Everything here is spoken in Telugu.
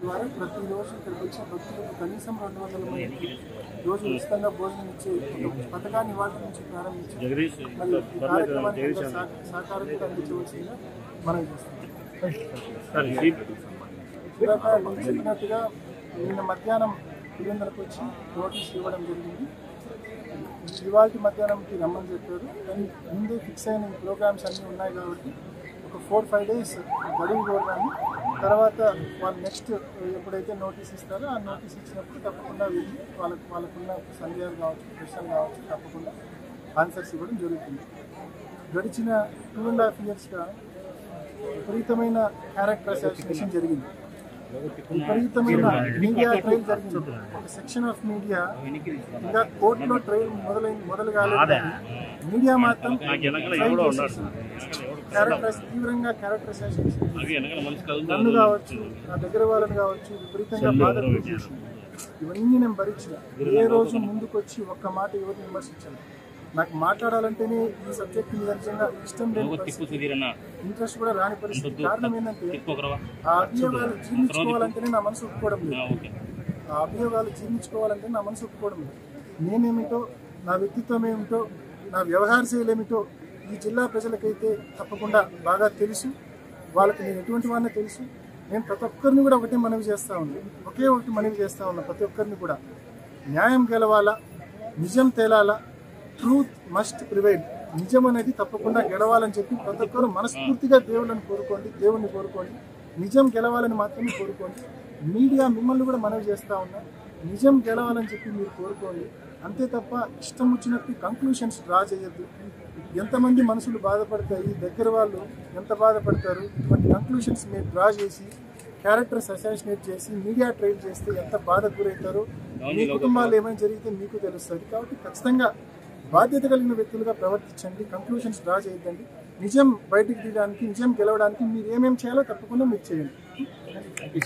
ద్వారా ప్రతిరోజు ఇక్కడికి వచ్చే భక్తులకు కనీసం రెండు వందల మందికి రోజు ఉచితంగా భోజనం ఇచ్చే ఒక పథకాన్ని వాళ్ళ నుంచి ప్రారంభించి జగదీష్ మరి ఈ కార్యక్రమానికి అందరూ సహ- సహకారం కూడా అందించవలసిందిగా మనం చేస్తున్నాం సార్ ఇది ఇందాక నేను చెప్పినట్టుగా నిన్న మధ్యాహ్నం పులివెందులకు వచ్చి నోటీస్ ఇవ్వడం జరిగింది ఇవాళ మధ్యాహ్నంకి రమ్మని చెప్పారు కానీ ముందే ఫిక్స్ అయిన ఈ ప్రోగ్రామ్స్ అన్నీ ఉన్నాయి కాబట్టి ఒక ఫోర్ ఫైవ్ డేస్ గడువు కోరడాన్ని తర్వాత వాళ్ళు నెక్స్ట్ ఎప్పుడైతే నోటీస్ ఇస్తారో ఆ నోటీస్ ఇచ్చినప్పుడు తప్పకుండా వెళ్ళి వాళ్ళకు వాళ్ళకున్న సందేహాలు కావచ్చు ప్రశ్నలు కావచ్చు తప్పకుండా ఆన్సర్స్ ఇవ్వడం జరుగుతుంది గడిచిన టూ అండ్ హాఫ్ ఇయర్స్గా విపరీతమైన క్యారెక్టర్ అసాసినేషన్ జరిగింది విపరీతమైన మీడియా ట్రైల్ జరిగింది ఒక సెక్షన్ ఆఫ్ మీడియా ఇంకా కోర్టులో ట్రైల్ మొదలైంది మొదలు కాలేదు మీడియా మాత్రం నాకు వెనకాల ఎవడో ఉన్నాడు క్యారెక్టర్ తీవ్రంగా క్యారెక్టర్ అసాసినేషన్ నాకు వెనకాల మనిషి నన్ను కదులుతాడు కావచ్చు నా దగ్గర వాళ్ళని కావచ్చు విపరీతంగా బాధ చేసింది ఇవన్నీ నేను భరించిన ఏ రోజు ముందుకు వచ్చి ఒక్క మాట ఎవరిని విమర్శించాను నాకు మాట్లాడాలంటేనే ఈ సబ్జెక్ట్ మీద నిజంగా ఇష్టం లేని తిప్పు పరిస్థితి సుధీరన్న ఇంట్రెస్ట్ కూడా రాని పరిస్థితి కారణం ఏంటంటే తిప్పు ఒకరవా ఆ అభియోగాలు జీర్ణించుకోవాలంటేనే నా మనసు ఒప్పుకోవడం లేదు ఓకే ఆ అభియోగాలు జీర్ణించుకోవాలంటే నా మనసు ఒప్పుకోవడం లేదు నేనేమిటో నా వ్యక్తిత్వం ఏమిటో నా వ్యవహార శైలి ఏమిటో ఈ జిల్లా ప్రజలకైతే తప్పకుండా బాగా తెలుసు వాళ్ళకి నేను ఎటువంటి వాడిని తెలుసు నేను ప్రతి ఒక్కరిని కూడా ఒకటే మనవి చేస్తా ఉన్నాను ఒకే ఒకటి మనవి చేస్తా ఉన్నా ప్రతి ఒక్కరిని కూడా న్యాయం గెలవాలా నిజం తేలాలా ట్రూత్ మస్ట్ ప్రివైడ్ నిజం అనేది తప్పకుండా గెలవాలని చెప్పి ప్రతి ఒక్కరు మనస్ఫూర్తిగా దేవుళ్ళని కోరుకోండి దేవుణ్ణి కోరుకోండి నిజం గెలవాలని మాత్రమే కోరుకోండి మీడియా మిమ్మల్ని కూడా మనవి చేస్తా ఉన్నా నిజం గెలవాలని చెప్పి మీరు కోరుకోండి అంతే తప్ప ఇష్టం వచ్చినట్టు కంక్లూషన్స్ డ్రా చేయొద్దు ఎంతమంది మనసులు బాధపడతాయి దగ్గర వాళ్ళు ఎంత బాధపడతారు ఇటువంటి కంక్లూషన్స్ మీరు డ్రా చేసి క్యారెక్టర్స్ అసాసినేట్ చేసి మీడియా ట్రైల్ చేస్తే ఎంత బాధ గురవుతారో మీ కుటుంబాలు ఏమైనా జరిగితే మీకు తెలుస్తుంది కాబట్టి ఖచ్చితంగా బాధ్యత కలిగిన వ్యక్తులుగా ప్రవర్తించండి కంక్లూషన్స్ డ్రా చేయొద్దండి నిజం బయటికి తీయడానికి నిజం గెలవడానికి మీరు ఏమేమి చేయాలో తప్పకుండా మీరు చేయండి